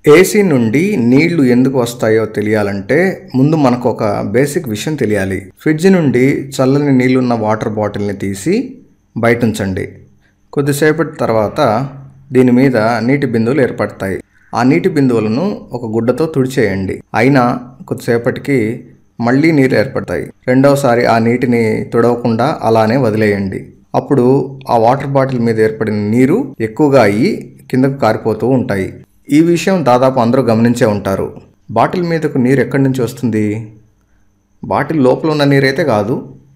AC నుండి నీళ్లు ఎందుకు వస్తాయో తెలియాలంటే ముందు మనకు ఒక బేసిక్ విషయం తెలియాలి ఫ్రిడ్జ్ నుండి చల్లని నీళ్లున్న వాటర్ బాటిల్ని తీసి బయట ఉంచండి కొద్దిసేపటి తర్వాత దీని మీద నీటి బిందువులు ఏర్పడతాయి ఆ నీటి బిందువులను ఒక గుడ్డతో తుడిచేయండి అయినా కొద్దిసేపటికి మళ్ళీ నీరు ఏర్పడతాయి రెండవసారి ఆ నీటిని తుడవకుండా అలానే వదిలేయండి అప్పుడు ఆ వాటర్ బాటిల్ మీద ఏర్పడిన నీరు ఎక్కువగా అయ్యి కిందకు కారిపోతూ ఉంటాయి ఈ విషయం దాదాపు అందరూ గమనించే ఉంటారు బాటిల్ మీదకు నీరు ఎక్కడి నుంచి వస్తుంది బాటిల్ లోపల ఉన్న నీరైతే కాదు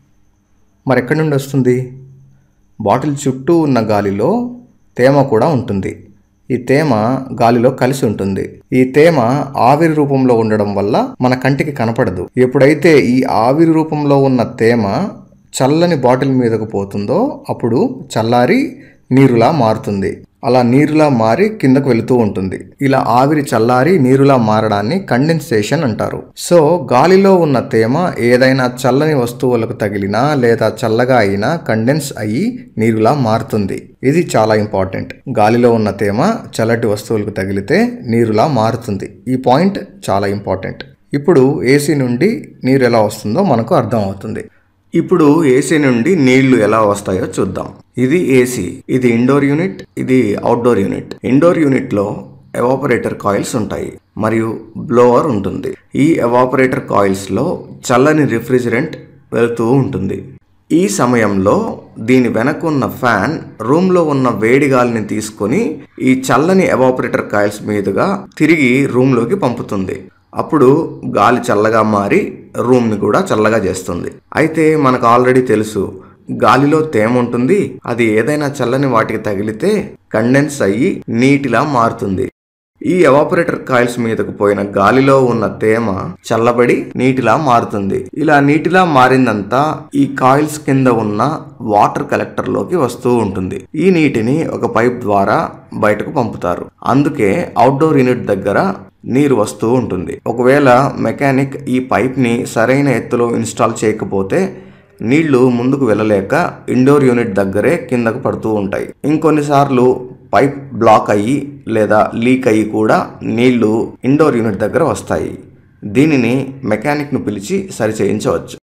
మరి ఎక్కడి నుండి వస్తుంది బాటిల్ చుట్టూ ఉన్న గాలిలో తేమ కూడా ఉంటుంది ఈ తేమ గాలిలో కలిసి ఉంటుంది ఈ తేమ ఆవిరి రూపంలో ఉండడం వల్ల మన కంటికి కనపడదు ఎప్పుడైతే ఈ ఆవిరి రూపంలో ఉన్న తేమ చల్లని బాటిల్ మీదకు పోతుందో అప్పుడు చల్లారి నీరులా మారుతుంది అలా నీరులా మారి కిందకు వెళుతూ ఉంటుంది ఇలా ఆవిరి చల్లారి నీరులా మారడాన్ని కండెన్సేషన్ అంటారు సో గాలిలో ఉన్న తేమ ఏదైనా చల్లని వస్తువులకు తగిలినా లేదా చల్లగా అయినా కండెన్స్ అయ్యి నీరులా మారుతుంది ఇది చాలా ఇంపార్టెంట్ గాలిలో ఉన్న తేమ చల్లటి వస్తువులకు తగిలితే నీరులా మారుతుంది ఈ పాయింట్ చాలా ఇంపార్టెంట్ ఇప్పుడు ఏసీ నుండి నీరు ఎలా వస్తుందో మనకు అర్థం అవుతుంది ఇప్పుడు ఏసీ నుండి నీళ్లు ఎలా వస్తాయో చూద్దాం ఇది ఏసీ ఇది ఇండోర్ యూనిట్ ఇది అవుట్డోర్ యూనిట్ ఇండోర్ యూనిట్ లో ఎవాపరేటర్ కాయిల్స్ ఉంటాయి మరియు బ్లోవర్ ఉంటుంది ఈ ఎవాపరేటర్ కాయిల్స్ లో చల్లని రిఫ్రిజిరెంట్ వెళుతూ ఉంటుంది ఈ సమయంలో దీని వెనక ఉన్న ఫ్యాన్ రూమ్ లో ఉన్న వేడి గాలిని తీసుకొని ఈ చల్లని ఎవాపరేటర్ కాయిల్స్ మీదుగా తిరిగి రూమ్ లోకి పంపుతుంది అప్పుడు గాలి చల్లగా మారి రూమ్ని కూడా చల్లగా చేస్తుంది అయితే మనకు ఆల్రెడీ తెలుసు గాలిలో తేమ ఉంటుంది అది ఏదైనా చల్లని వాటికి తగిలితే కండెన్స్ అయ్యి నీటిలా మారుతుంది ఈ ఎవాపరేటర్ కాయిల్స్ మీదకు పోయిన గాలిలో ఉన్న తేమ చల్లబడి నీటిలా మారుతుంది ఇలా నీటిలా మారిందంతా ఈ కాయిల్స్ కింద ఉన్న వాటర్ కలెక్టర్ లోకి వస్తూ ఉంటుంది ఈ నీటిని ఒక పైప్ ద్వారా బయటకు పంపుతారు అందుకే అవుట్డోర్ యూనిట్ దగ్గర నీరు వస్తూ ఉంటుంది ఒకవేళ మెకానిక్ ఈ పైప్ ని సరైన ఎత్తులో ఇన్స్టాల్ చేయకపోతే నీళ్లు ముందుకు వెళ్ళలేక ఇండోర్ యూనిట్ దగ్గరే కిందకు పడుతూ ఉంటాయి ఇంకొన్నిసార్లు పైప్ బ్లాక్ అయ్యి లేదా లీక్ అయ్యి కూడా నీళ్లు ఇండోర్ యూనిట్ దగ్గర వస్తాయి దీనిని మెకానిక్ను పిలిచి సరి చేయించవచ్చు